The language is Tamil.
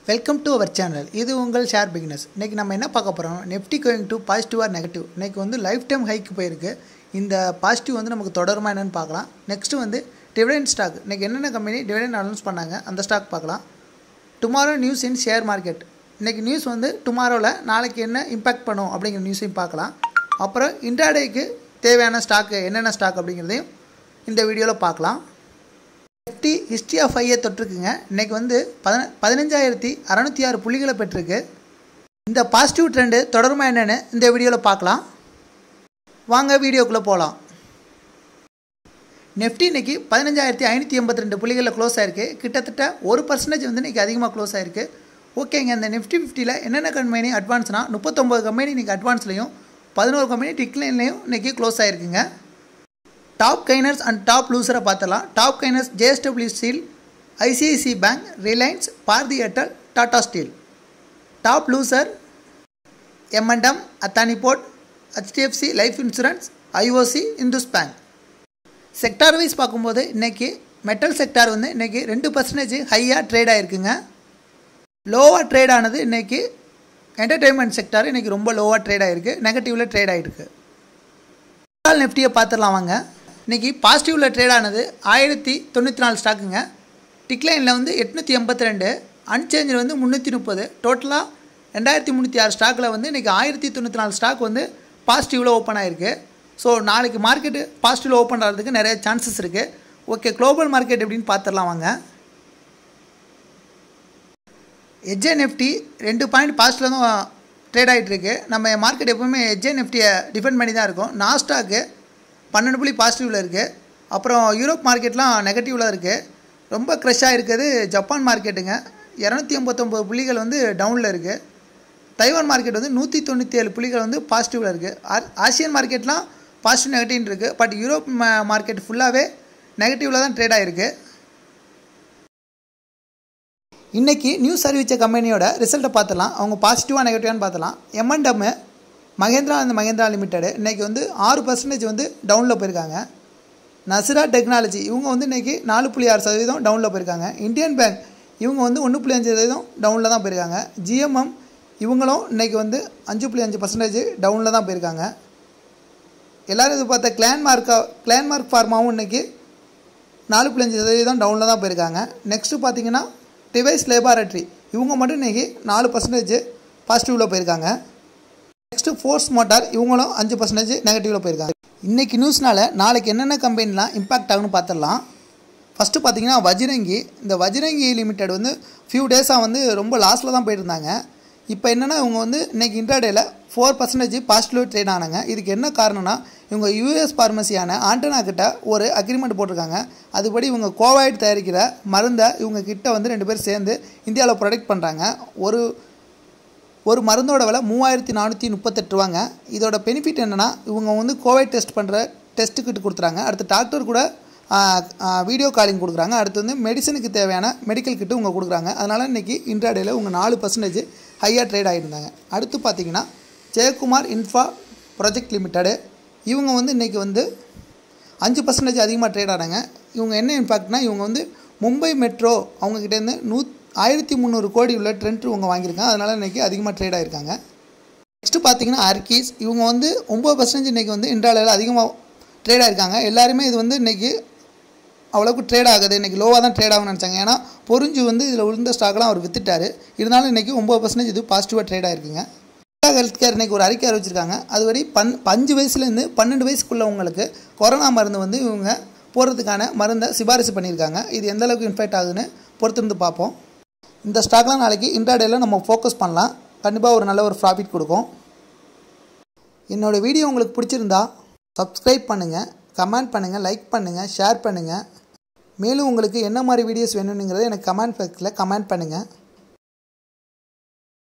வெல்கம் டு அவர் சேனல் இது உங்கள் ஷேர் பிகினஸ் இன்றைக்கி நம்ம என்ன பார்க்க போகிறோம் Nifty going to positive or negative இன்றைக்கி வந்து லைஃப் டைம் ஹைக்கு போயிருக்கு இந்த பாசிட்டிவ் வந்து நமக்கு தொடருமா என்னன்னு பார்க்கலாம் நெக்ஸ்ட்டு வந்து டிவிடெண்ட் ஸ்டாக் இன்றைக்கி என்னென்ன கம்பெனி டிவிடெண்ட் அனௌன்ஸ் பண்ணாங்க அந்த ஸ்டாக் பார்க்கலாம் tomorrow news in share market இன்றைக்கி நியூஸ் வந்து டுமாரோவில் நாளைக்கு என்ன இம்பேக்ட் பண்ணும் அப்படிங்கிற நியூஸையும் பார்க்கலாம் அப்புறம் இன்ட்ராடேக்கு தேவையான ஸ்டாக்கு என்னென்ன ஸ்டாக் அப்படிங்கிறதையும் இந்த வீடியோவில் பார்க்கலாம் நிஃப்டி ஹிஸ்ட்ரி ஆஃப் ஐயை தொட்டிருக்குங்க இன்றைக்கி வந்து பதின பதினஞ்சாயிரத்தி அறநூற்றி ஆறு புள்ளிகளை பெற்றிருக்கு இந்த பாசிட்டிவ் ட்ரெண்டு தொடருமா என்னென்னு இந்த வீடியோவில் பார்க்கலாம் வாங்க வீடியோக்குள்ளே போகலாம் நெஃப்டி இன்றைக்கி பதினஞ்சாயிரத்தி ஐநூற்றி எண்பத்தி ரெண்டு புள்ளிகளில் க்ளோஸ் ஆயிருக்கு கிட்டத்தட்ட ஒரு பர்சன்டேஜ் வந்து இன்றைக்கி அதிகமாக க்ளோஸ் ஆயிருக்கு ஓகேங்க இந்த நிஃப்டி ஃபிஃப்டியில் என்னென்ன கம்பெனி அட்வான்ஸ்னால் முப்பத்தொம்பது கம்பெனி இன்றைக்கி அட்வான்ஸ்லையும் பதினோரு கம்பெனி டிக்லைன்லையும் இன்றைக்கி க்ளோஸ் ஆயிருக்குங்க டாப் கைனர்ஸ் அண்ட் டாப் லூசரை பார்த்தலாம் top gainers JSW steel ICICI bank Reliance Bharti Airtel Tata steel top loser M and M Adani port HDFC life insurance IOC Indus bank sector wise பார்க்கும்போது இன்றைக்கி மெட்டல் செக்டார் வந்து இன்றைக்கி ரெண்டு பர்சன்டேஜ் ஹையாக ட்ரேட் ஆகிருக்குங்க லோவாக ட்ரேட் ஆனது இன்றைக்கி என்டர்டெயின்மெண்ட் செக்டார் இன்றைக்கி ரொம்ப லோவாக ட்ரேட் ஆகிருக்கு நெகட்டிவில் ட்ரேட் ஆகிருக்கு நிஃப்டியை பார்த்துடலாம் வாங்க இன்றைக்கி பாசிட்டிவில் ட்ரேட் ஆனது ஆயிரத்தி தொண்ணூற்றி நாலு ஸ்டாக்குங்க டிக்ளைனில் வந்து எட்நூற்றி எண்பத்தி ரெண்டு அன்சேஞ்சில் வந்து முந்நூற்றி முப்பது டோட்டலாக ரெண்டாயிரத்தி முந்நூற்றி ஆறு ஸ்டாக்கில் வந்து இன்றைக்கி ஆயிரத்தி தொண்ணூற்றி நாலு ஸ்டாக் வந்து பாசிட்டிவில் ஓப்பன் ஆகிருக்கு ஸோ நாளைக்கு மார்க்கெட்டு பாசிட்டிவில் ஓப்பன் ஆகிறதுக்கு நிறைய சான்சஸ் இருக்குது ஓகே குளோபல் மார்க்கெட் எப்படின்னு பார்த்துடலாம் வாங்க எஜ்ஜே நிஃப்டி ரெண்டு பாயிண்ட் பாசிட்டிவில் தான் ட்ரேட் ஆகிட்டுருக்கு நம்ம மார்க்கெட் எப்போவுமே எஜ்ஜே நிஃப்டியை டிபெண்ட் பண்ணி தான் இருக்கும் நாஸ்டாக்கு பன்னெண்டு புள்ளி பாசிட்டிவில் இருக்குது அப்புறம் யூரோப் மார்க்கெட்லாம் நெகட்டிவில் இருக்குது ரொம்ப க்ரெஷ்ஷாக இருக்குது ஜப்பான் மார்க்கெட்டுங்க இரநூத்தி ஐம்பத்தொம்போது புள்ளிகள் வந்து டவுனில் இருக்குது தைவான் மார்க்கெட் வந்து நூற்றி தொண்ணூற்றி ஏழு புள்ளிகள் வந்து பாசிட்டிவில் இருக்குது ஆசியன் மார்க்கெட்லாம் பாசிட்டிவ் நெகட்டிவ்னு இருக்குது பட் யூரோப் மார்க்கெட் ஃபுல்லாகவே நெகட்டிவில் தான் ட்ரேட் ஆகிருக்கு இன்றைக்கி நியூஸ் அறிவித்த கம்பெனியோட ரிசல்ட்டை பார்த்துலாம் அவங்க பாசிட்டிவாக நெகட்டிவான்னு பார்த்துலாம் M and M Mahindra and Mahindra limited இன்றைக்கி வந்து ஆறு பர்சன்டேஜ் வந்து டவுனில் போயிருக்காங்க நசிரா டெக்னாலஜி இவங்க வந்து இன்றைக்கி நாலு புள்ளி ஆறு சதவீதம் டவுனில் போயிருக்காங்க இந்தியன் பேங்க் இவங்க வந்து ஒன்று புள்ளி அஞ்சு சதவீதம் டவுனில் தான் போயிருக்காங்க ஜிஎம்எம் இவங்களும் இன்றைக்கி வந்து அஞ்சு புள்ளி அஞ்சு பர்சன்டேஜ் டவுனில் தான் போயிருக்காங்க எல்லோரும் இது பார்த்த கிளான்மார்க்கா கிளான்மார்க் ஃபார்மாவும் இன்றைக்கி நாலு புள்ளி அஞ்சு சதவீதம் டவுனில் தான் போயிருக்காங்க நெக்ஸ்ட்டு பார்த்தீங்கன்னா டிவைஸ் லேபாரட்டரி இவங்க மட்டும் இன்றைக்கி நாலு பர்சன்டேஜ் பாசிட்டிவில் போயிருக்காங்க நெக்ஸ்ட்டு ஃபோர்ஸ் மோட்டார் இவங்களும் அஞ்சு பர்சன்டேஜ் நெகட்டிவில் போயிருக்காங்க இன்றைக்கி நியூஸ்னால் நாளைக்கு என்னென்ன கம்பெனிலாம் இம்பாக்ட் ஆகுன்னு பார்த்துடலாம் ஃபஸ்ட்டு பார்த்தீங்கன்னா வஜ்ரங்கி இந்த வஜ்ரங்கி லிமிடெட் வந்து ஃபியூ டேஸாக வந்து ரொம்ப லாஸில் தான் போயிருந்தாங்க இப்போ என்னென்னா இவங்க வந்து இன்றைக்கி இன்டர்டேயில் ஃபோர் பர்சன்டேஜ் பாசிட்டிவ் ட்ரேட் ஆனாங்க இதுக்கு என்ன காரணம்னா இவங்க யூஎஸ் ஃபார்மசியான ஆண்டனா கிட்ட ஒரு அக்ரிமெண்ட் போட்டிருக்காங்க அதுபடி இவங்க கோவைட் தயாரிக்கிற மருந்தை இவங்க கிட்ட வந்து ரெண்டு பேர் சேர்ந்து இந்தியாவில் ப்ரொடக்ட் பண்ணுறாங்க ஒரு ஒரு மருந்தோட விலை மூவாயிரத்தி நானூற்றி முப்பத்தெட்டு ரூபாங்க இதோட பெனிஃபிட் என்னென்னா இவங்க வந்து கோவிட் டெஸ்ட் பண்ணுற டெஸ்ட்டு கிட் கொடுத்துறாங்க அடுத்து டாக்டர் கூட வீடியோ காலிங் கொடுக்குறாங்க அடுத்து வந்து மெடிசனுக்கு தேவையான மெடிக்கல் கிட்டு இவங்க கொடுக்குறாங்க அதனால் இன்றைக்கி இன்ட்ராடேயில் உங்கள் நாலு பர்சன்டேஜ் ஹையாக ட்ரேட் ஆகியிருந்தாங்க அடுத்து பார்த்தீங்கன்னா ஜெயக்குமார் இன்ஃபா ப்ராஜெக்ட் லிமிட்டடு இவங்க வந்து இன்றைக்கி வந்து அஞ்சு பர்சன்டேஜ் அதிகமாக ட்ரேட் ஆனாங்க இவங்க என்ன இம்பாக்ட்னா இவங்க வந்து மும்பை மெட்ரோ அவங்கக்கிட்டேருந்து நூ ஆயிரத்தி முந்நூறு கோடி உள்ள ட்ரெண்ட் இவங்க வாங்கியிருக்காங்க அதனால் இன்றைக்கி அதிகமாக ட்ரேட் ஆகிருக்காங்க நெக்ஸ்ட்டு பார்த்தீங்கன்னா அர்கீஸ் இவங்க வந்து ஒம்பது பர்சன்டேஜ் இன்றைக்கி வந்து இன்ட்ராவில் அதிகமாக ட்ரேட் ஆகிருக்காங்க எல்லாருமே இது வந்து இன்றைக்கி அவ்வளோக்கு ட்ரேட் ஆகுது இன்றைக்கி லோவாக தான் ட்ரேட் ஆகும்னு நினச்சாங்க ஏன்னா பொறிஞ்சு வந்து இதில் விழுந்த ஸ்டாக்லாம் அவர் வித்துட்டார் இருந்தாலும் இன்றைக்கி ஒம்பது பர்சன்டேஜ் இது பாசிட்டிவாக ட்ரேட் ஆகிருக்குங்க ஹெல்த் கேர் இன்றைக்கி ஒரு அறிக்கை அறிவிச்சிருக்காங்க அதுபடி பன் அஞ்சு வயசுலேருந்து பன்னெண்டு வயசுக்குள்ளவங்களுக்கு கொரோனா மருந்து வந்து இவங்க போடுறதுக்கான மருந்தை சிபாரிசு பண்ணியிருக்காங்க இது எந்த அளவுக்கு இன்ஃபெக்ட் ஆகுதுன்னு பொறுத்திருந்து பார்ப்போம் இந்த ஸ்டாக்லாம் நாளைக்கு இன்ட்ராடேயில் நம்ம ஃபோக்கஸ் பண்ணலாம் கண்டிப்பாக ஒரு நல்ல ஒரு ப்ராஃபிட் கொடுக்கும் என்னோடய வீடியோ உங்களுக்கு பிடிச்சிருந்தா சப்ஸ்கிரைப் பண்ணுங்கள் கமெண்ட் பண்ணுங்கள் லைக் பண்ணுங்கள் ஷேர் பண்ணுங்கள் மேலும் உங்களுக்கு என்ன மாதிரி வீடியோஸ் வேணுங்கிறத எனக்கு கமெண்ட் பாக்ஸில் கமெண்ட் பண்ணுங்கள்